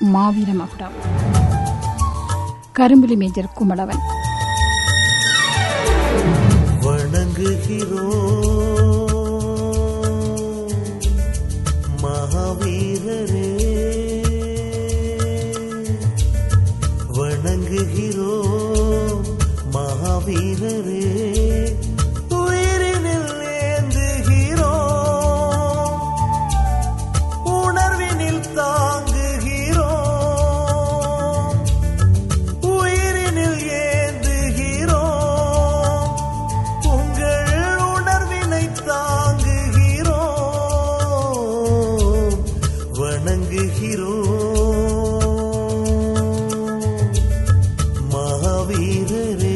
மாவீர மகுடம் கரும்புலி மேஜர் குமளவன் வணங்குகிறோம் மகாவீரரே வணங்குகிறோம் மகாவீரரே உயிரினில் ஏந்துகிறோம் உணர்வினில் தாங்குகிறோம் உயிரினில் ஏந்துகிறோம் உங்கள் உணர்வினை தாங்குகிறோம் வணங்குகிறோம் மகாவீரரே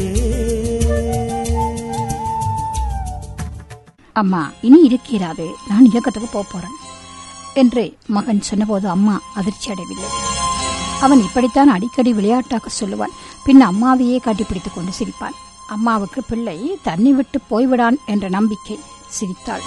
அம்மா இனி இருக்கிறாது நான் இயக்கத்துக்கு போப் போறேன் என்று மகன் சொன்னபோது அம்மா அதிர்ச்சி அடையவில்லை அவன் இப்படித்தான் அடிக்கடி விளையாட்டாக சொல்லுவான் பின் அம்மாவையே கட்டிப்பிடித்துக் கொண்டு சிரிப்பான் அம்மாவுக்கு பிள்ளை தண்ணி விட்டு போய்விடான் என்ற நம்பிக்கை சிரித்தாள்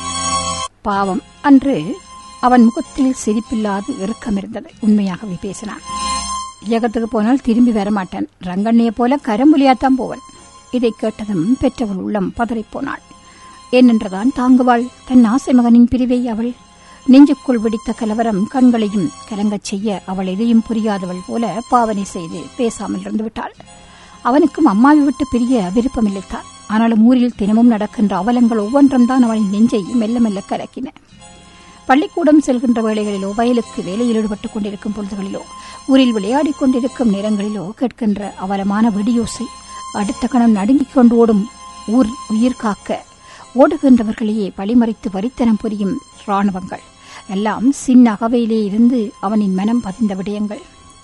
பாவம் அன்று அவன் முகத்தில் சிரிப்பில்லாது இறுக்கம் இருந்தது உண்மையாகவே பேசினான் இயக்கத்துக்கு போனால் திரும்பி வரமாட்டான் ரங்கண்ணியை போல கரம்புலியாத்தான் போவன் இதை கேட்டதும் பெற்றவள் உள்ளம் பதறிப்போனாள் ஏனென்றதான் தாங்குவாள் தன் ஆசை மகனின் பிரிவை அவள் நெஞ்சுக்குள் வெடித்த கலவரம் கண்களையும் கலங்கச் செய்ய அவள் எதையும் புரியாதவள் போல பாவனை செய்து பேசாமல் இருந்து விட்டாள் அவனுக்கும் அம்மாவை விட்டு பிரிய விருப்பமில்லைத்தான் ஆனாலும் ஊரில் தினமும் நடக்கின்ற அவலங்கள் ஒவ்வொன்றும் தான் அவளின் நெஞ்சை மெல்ல மெல்ல கலக்கின பள்ளிக்கூடம் செல்கின்ற வேளைகளிலோ வயலுக்கு வேலையில் ஈடுபட்டுக் கொண்டிருக்கும் பொழுதுகளிலோ ஊரில் விளையாடிக் கொண்டிருக்கும் நேரங்களிலோ கேட்கின்ற அவலமான வெடியோசை அடுத்த கணம் நடுங்கிக் கொண்டு ஓடும் ஊர் உயிர் காக்க ஓடுகின்றவர்களையே பழிமறித்து வரித்தனம் புரியும் ராணுவங்கள் எல்லாம் சின்ன அகவையிலே இருந்து அவனின் மனம் பதிந்த விடயங்கள்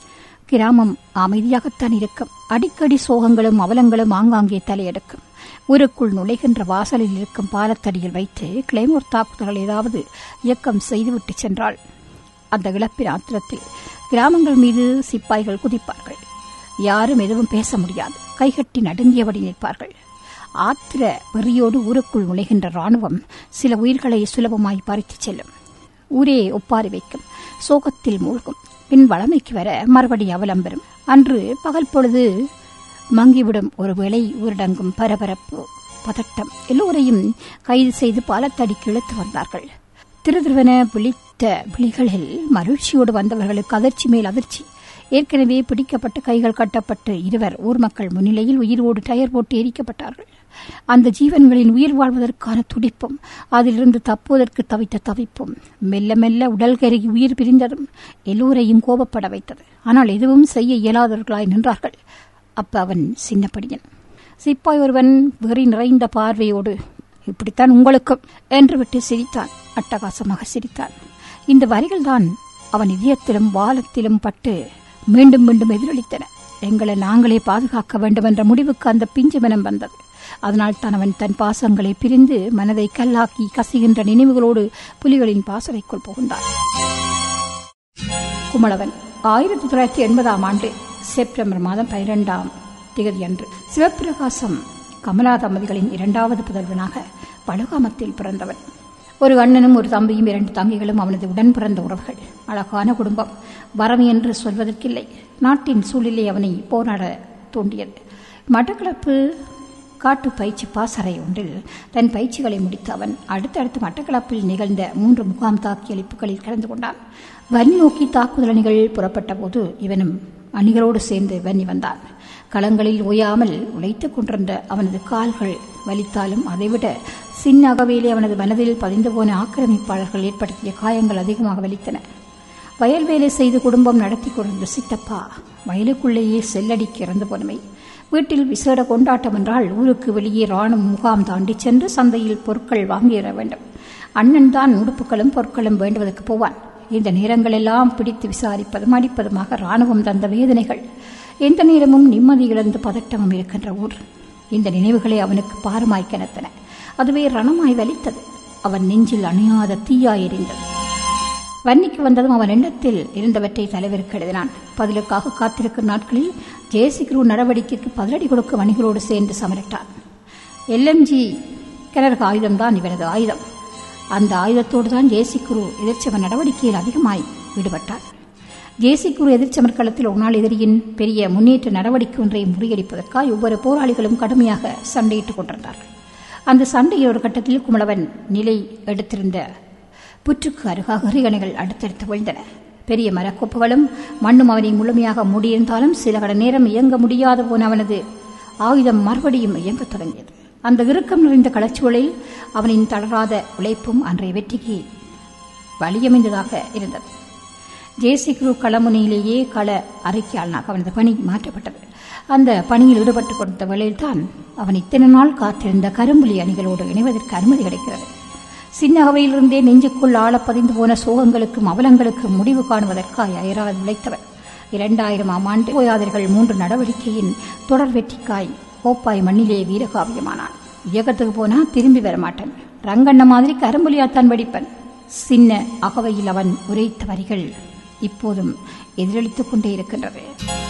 கிராமம் அமைதியாகத்தான் இருக்கும் அடிக்கடி சோகங்களும் அவலங்களும் ஆங்காங்கே தலையெடுக்கும் ஊருக்குள் நுழைகின்ற வாசலில் இருக்கும் பாலத்தடியில் வைத்து கிளைமோர் தாக்குதல்கள் ஏதாவது இயக்கம் செய்துவிட்டு சென்றாள் அந்த இழப்பின் ஆத்திரத்தில் கிராமங்கள் மீது சிப்பாய்கள் குதிப்பார்கள் யாரும் எதுவும் பேச முடியாது கைகட்டி நடுங்கியபடி நிற்பார்கள் ஆத்திர வெறியோடு ஊருக்குள் நுழைகின்ற ராணுவம் சில உயிர்களை சுலபமாய் பறித்துச் செல்லும் ஊரே ஒப்பாரி வைக்கும் சோகத்தில் மூழ்கும் பின் வளமைக்கு வர மறுபடி அவலம் பெறும் அன்று பகல் பொழுது மங்கிவிடும் ஒருவேளை ஊரடங்கும் பரபரப்பு பதட்டம் எல்லோரையும் கைது செய்து பாலத்தடிக்கு இழுத்து வந்தார்கள் திருதிருவன விழித்த விழிகளில் மகிழ்ச்சியோடு வந்தவர்களுக்கு அதிர்ச்சி மேல் அதிர்ச்சி ஏற்கனவே பிடிக்கப்பட்டு கைகள் கட்டப்பட்டு இருவர் ஊர் மக்கள் முன்னிலையில் உயிரோடு டயர் போட்டு எரிக்கப்பட்டார்கள் அந்த ஜீவன்களின் உயிர் வாழ்வதற்கான துடிப்பும் அதிலிருந்து தப்புவதற்கு தவித்த தவிப்பும் மெல்ல மெல்ல உடல் கருகி உயிர் பிரிந்ததும் எல்லோரையும் கோபப்பட வைத்தது ஆனால் எதுவும் செய்ய இயலாதவர்களாய் நின்றார்கள் அப்ப அவன் சின்னப்படியன் சிப்பாய் ஒருவன் வெறி நிறைந்த பார்வையோடு இப்படித்தான் உங்களுக்கும் என்று விட்டு சிரித்தான் அட்டகாசமாக சிரித்தான் இந்த வரிகள்தான் அவன் இதயத்திலும் வாலத்திலும் பட்டு மீண்டும் மீண்டும் எதிரொலித்தன எங்களை நாங்களே பாதுகாக்க வேண்டும் என்ற முடிவுக்கு அந்த பிஞ்சு மனம் வந்தது அதனால் தான் அவன் தன் பாசங்களை பிரிந்து மனதை கல்லாக்கி கசிகின்ற நினைவுகளோடு புலிகளின் பாசறைக்குள் புகுந்தான் குமளவன் ஆயிரத்தி தொள்ளாயிரத்தி எண்பதாம் ஆண்டு செப்டம்பர் மாதம் பனிரெண்டாம் திகதி அன்று சிவப்பிரகாசம் கமலா தம்பதிகளின் இரண்டாவது புதல்வனாக படுகாமத்தில் பிறந்தவன் ஒரு அண்ணனும் ஒரு தம்பியும் இரண்டு தம்பிகளும் அவனது உடன் பிறந்த உறவுகள் அழகான குடும்பம் வறுமை என்று சொல்வதற்கில்லை நாட்டின் சூழ்நிலை அவனை போராட தூண்டியது மட்டக்களப்பு காட்டு பயிற்சி பாசறை ஒன்றில் தன் பயிற்சிகளை முடித்த அவன் அடுத்தடுத்து மட்டக்களப்பில் நிகழ்ந்த மூன்று முகாம் தாக்கியளிப்புகளில் கலந்து கொண்டான் வன்னி நோக்கி தாக்குதல் அணிகள் புறப்பட்ட போது இவனும் அணிகளோடு சேர்ந்து வன்னி வந்தான் களங்களில் ஓயாமல் உழைத்துக் கொண்டிருந்த அவனது கால்கள் வலித்தாலும் அதைவிட சின்ன அகவையிலே அவனது மனதில் பதிந்து போன ஆக்கிரமிப்பாளர்கள் ஏற்படுத்திய காயங்கள் அதிகமாக வலித்தன வயல் வேலை செய்து குடும்பம் நடத்தி கொண்டிருந்த சித்தப்பா வயலுக்குள்ளேயே செல்லடிக்கு இறந்து போனமை வீட்டில் விசேட கொண்டாட்டம் என்றால் ஊருக்கு வெளியே ராணுவ முகாம் தாண்டி சென்று சந்தையில் பொருட்கள் வாங்கிட வேண்டும் அண்ணன் தான் உடுப்புகளும் பொருட்களும் வேண்டுவதற்கு போவான் இந்த நேரங்களெல்லாம் பிடித்து விசாரிப்பதும் அடிப்பதுமாக ராணுவம் தந்த வேதனைகள் எந்த நேரமும் நிம்மதி இழந்து பதட்டமும் இருக்கின்ற ஊர் இந்த நினைவுகளை அவனுக்கு பாரமாய் கிணத்தன அதுவே ரணமாய் வலித்தது அவன் நெஞ்சில் அணியாத தீயாய் எரிந்தது வன்னிக்கு வந்ததும் அவன் எண்ணத்தில் இருந்தவற்றை தலைவருக்கு எழுதினான் பதிலுக்காக காத்திருக்கும் நாட்களில் ஜேசி குரு நடவடிக்கைக்கு பதிலடி கொடுக்க வணிகளோடு சேர்ந்து சமரிட்டான் எல்எம்ஜி கிணறு ஆயுதம்தான் இவனது ஆயுதம் அந்த ஆயுதத்தோடு தான் ஜேசி குரு எதிர்ச்சவ நடவடிக்கையில் அதிகமாய் ஈடுபட்டார் ஜேசிக்குரு எதிர்ச்சமர் களத்தில் ஒரு நாள் எதிரியின் பெரிய முன்னேற்ற நடவடிக்கை ஒன்றை முறியடிப்பதற்காக ஒவ்வொரு போராளிகளும் கடுமையாக சண்டையிட்டுக் கொண்டிருந்தார்கள் அந்த சண்டையில் ஒரு கட்டத்தில் குமளவன் நிலை எடுத்திருந்த புற்றுக்கு அருகாக எறிகணைகள் அடுத்தடுத்து விழுந்தன பெரிய மரக்கொப்புகளும் மண்ணும் அவனை முழுமையாக மூடியிருந்தாலும் சில கட நேரம் இயங்க முடியாத போன அவனது ஆயுதம் மறுபடியும் இயங்கத் தொடங்கியது அந்த இறுக்கம் நிறைந்த களச்சூழலில் அவனின் தளராத உழைப்பும் அன்றைய வெற்றிக்கு வலியமைந்ததாக இருந்தது ஜேசிக்ரு களமுனையிலேயே கள அறிக்கையாளனாக அவனது பணி மாற்றப்பட்டது அந்த பணியில் ஈடுபட்டுக் கொண்ட வேளையில்தான் அவன் இத்தனை நாள் காத்திருந்த கரும்புலி அணிகளோடு இணைவதற்கு அனுமதி கிடைக்கிறது சின்ன அவையிலிருந்தே நெஞ்சுக்குள் ஆழப்பதிந்து போன சோகங்களுக்கும் அவலங்களுக்கும் முடிவு காணுவதற்காய் அயராது உழைத்தவர் இரண்டாயிரமாம் ஆண்டு ஓயாதர்கள் மூன்று நடவடிக்கையின் தொடர் வெற்றிக்காய் கோப்பாய் மண்ணிலே வீரகாவியமானான் இயக்கத்துக்கு போனா திரும்பி வரமாட்டான் ரங்கண்ண மாதிரி கரும்புலியாத்தான் வெடிப்பன் சின்ன அகவையில் அவன் உரைத்த வரிகள் இப்போதும் எதிரொலித்துக் கொண்டே இருக்கின்றது